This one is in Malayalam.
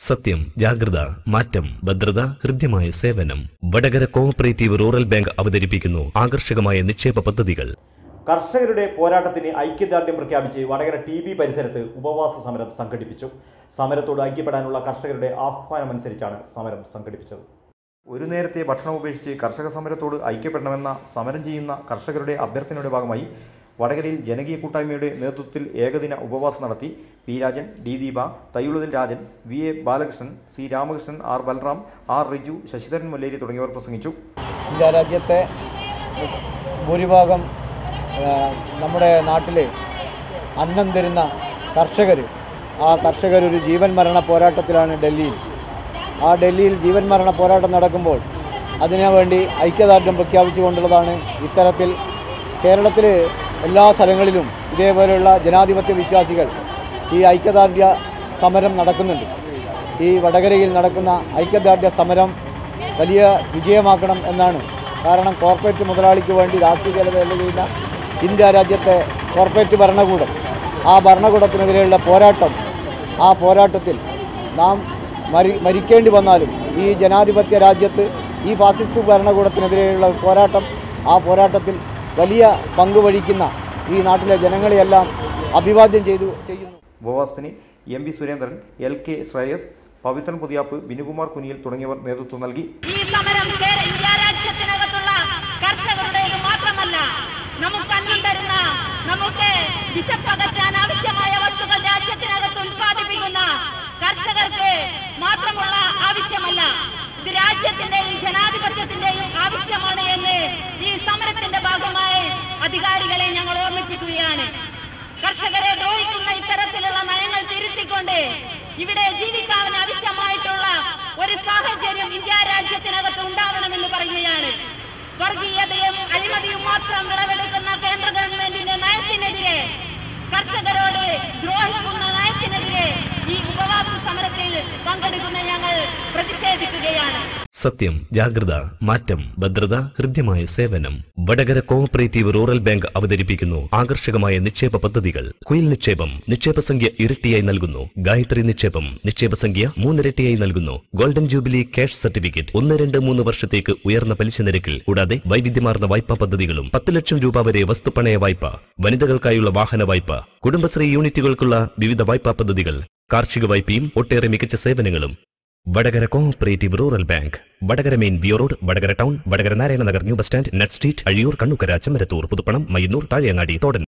സത്യം ജാഗ്രത മാറ്റം ഭദ്രത ഹൃദ്യമായ സേവനം വടകര കോഓപ്പറേറ്റീവ് റൂറൽ ബാങ്ക് അവതരിപ്പിക്കുന്നു ആകർഷകമായ നിക്ഷേപ പദ്ധതികൾ കർഷകരുടെ പോരാട്ടത്തിന് ഐക്യദാർഢ്യം പ്രഖ്യാപിച്ച് വടകര ടി ബി പരിസരത്ത് ഉപവാസ സമരം സംഘടിപ്പിച്ചു സമരത്തോട് ഐക്യപ്പെടാനുള്ള കർഷകരുടെ ആഹ്വാനമനുസരിച്ചാണ് സമരം സംഘടിപ്പിച്ചത് ഒരു നേരത്തെ ഭക്ഷണം ഉപേക്ഷിച്ച് കർഷക സമരത്തോട് ഐക്യപ്പെടണമെന്ന സമരം ചെയ്യുന്ന കർഷകരുടെ അഭ്യർത്ഥനയുടെ ഭാഗമായി വടകരയിൽ ജനകീയ കൂട്ടായ്മയുടെ നേതൃത്വത്തിൽ ഏകദിന ഉപവാസം നടത്തി പി രാജൻ ഡി ദീപ തയ്യുള്ളതിൽ Rajan V A Balakrishnan C Ramakrishnan R Balaram R Riju Sasidharan Mulleri തുടങ്ങിയവർ പ്രസംഗിച്ചു ഇന്ത്യ രാജ്യത്തെ ഭൂരിഭാഗം ആ, നമ്മുടെ നാട്ടിൽ അന്നം തരുന്ന കർഷകർ ആ കർഷകർ ഒരു ജീവൻ മരണ പോരാട്ടത്തിലാണ് ഡൽഹിയിൽ ആ ഡൽഹിയിൽ ജീവൻ മരണ പോരാട്ടം നടക്കുമ്പോൾ അതിനുവേണ്ടി ഐക്യദാർഢ്യം പ്രഖ്യാപിച്ചുകൊണ്ടുള്ളതാണ് ഇത്തരത്തിൽ കേരളത്തിൽ എല്ലാ സ്ഥലങ്ങളിലും ഇതേപോലെയുള്ള ജനാധിപത്യ വിശ്വാസികൾ ഈ ഐക്യദാർഢ്യ സമരം നടക്കുന്നുണ്ട് ഈ വടകരയിൽ നടക്കുന്ന ഐക്യദാർഢ്യ സമരം വലിയ വിജയമാക്കണം എന്നാണ് കാരണം കോർപ്പറേറ്റ് മുതലാളിക്ക് വേണ്ടി രാഷ്ട്രീയ ചെലവേല ചെയ്യുന്ന ഇന്ത്യ രാജ്യത്തെ കോർപ്പറേറ്റ് ഭരണകൂടം ആ ഭരണകൂടത്തിനെതിരെയുള്ള പോരാട്ടം ആ പോരാട്ടത്തിൽ നാം മരി മരിക്കേണ്ടി വന്നാലും ഈ ജനാധിപത്യ രാജ്യത്ത് ഈ ഫാസിസ്റ്റ് ഭരണകൂടത്തിനെതിരെയുള്ള പോരാട്ടം ആ പോരാട്ടത്തിൽ വലിയ പങ്ക് വഹിക്കുന്ന ഈ നാട്ടിലെ ജനങ്ങളെയെല്ലാം അഭിവാദ്യം ചെയ്തു ചെയ്യുന്നു ഉപവാസത്തിന് M V Surendran L K Shreyas Pavithran Puthiyap Binukumar Kuniyil തുടങ്ങിയവർ നേതൃത്വം നൽകി ഈ സമരം കേര- ഇന്ത്യ രാജ്യത്തിനകത്തുള്ള കർഷകരുടേത് മാത്രമല്ല നമുക്ക് അന്നം തരുന്ന നമുക്ക് വിശപ്പകറ്റാൻ ആവശ്യമായ വസ്തുക്കൾ രാജ്യത്തിനകത്ത് ഉൽപ്പാദിപ്പിക്കുന്ന കർഷകർക്ക് മാത്രമുള്ള ആവശ്യമല്ല ഇത് രാജ്യത്തിന്റെയും ജനാധിപത്യത്തിന്റെയും ആവശ്യമാണ് എന്ന് ഈ സമരത്തിന്റെ ഭാഗമായി അധികാരികളെ ഞങ്ങൾ ഓർമ്മിപ്പിക്കുകയാണ് കർഷകരെ ദ്രോഹിക്കുന്ന ഇത്തരത്തിലുള്ള നയങ്ങൾ തിരുത്തിക്കൊണ്ട് ഇവിടെ ജീവിക്കാൻ ആവശ്യമായിട്ടുള്ള ഒരു സാഹചര്യം ഇന്ത്യ രാജ്യത്തിനകത്ത് ഉണ്ടാവണമെന്ന് പറയുകയാണ് വർഗീയതയും അഴിമതിയും മാത്രം വിളവെടുക്കുന്ന കേന്ദ്ര ഗവൺമെന്റിന്റെ നയത്തിനെതിരെ കർഷകരോട് ദ്രോഹിക്കുന്ന നയത്തിനെതിരെ ഈ ഉപവാസ സമരത്തിൽ പങ്കെടുക്കുന്ന ഞങ്ങൾ പ്രതിഷേധിക്കുകയാണ് സത്യം ജാഗ്രത മാറ്റം ഭദ്രത ഹൃദ്യമായ സേവനം വടകര കോഓപ്പറേറ്റീവ് റൂറൽ ബാങ്ക് അവതരിപ്പിക്കുന്നു ആകർഷകമായ നിക്ഷേപ പദ്ധതികൾ കുയിൽ നിക്ഷേപം നിക്ഷേപ സംഖ്യ ഇരട്ടിയായി നൽകുന്നു ഗായത്രി നിക്ഷേപം നിക്ഷേപ സംഖ്യ മൂന്നിരട്ടിയായി നൽകുന്നു ഗോൾഡൻ ജൂബിലി ക്യാഷ് സർട്ടിഫിക്കറ്റ് ഒന്ന് രണ്ട് മൂന്ന് വർഷത്തേക്ക് ഉയർന്ന പലിശ നിരക്കിൽ കൂടാതെ വൈവിധ്യമാർന്ന വായ്പാ പദ്ധതികളും പത്ത് ലക്ഷം രൂപ വരെ വസ്തുപണയ വായ്പ വനിതകൾക്കായുള്ള വാഹന വായ്പ കുടുംബശ്രീ യൂണിറ്റുകൾക്കുള്ള വിവിധ വായ്പാ പദ്ധതികൾ കാർഷിക വായ്പയും ഒട്ടേറെ മികച്ച സേവനങ്ങളും Vadakara cooperative rural bank Vadakara main വിയോ road Vadakara town Vadakara Narayana Nagar new bus stand നെറ്റ് സ്ട്രീറ്റ് അഴിയൂർ കണ്ണുക്കര ചെമ്മരത്തൂർ പുതുപ്പണം മയ്യന്നൂർ താഴെയങ്ങാടി തോടൻ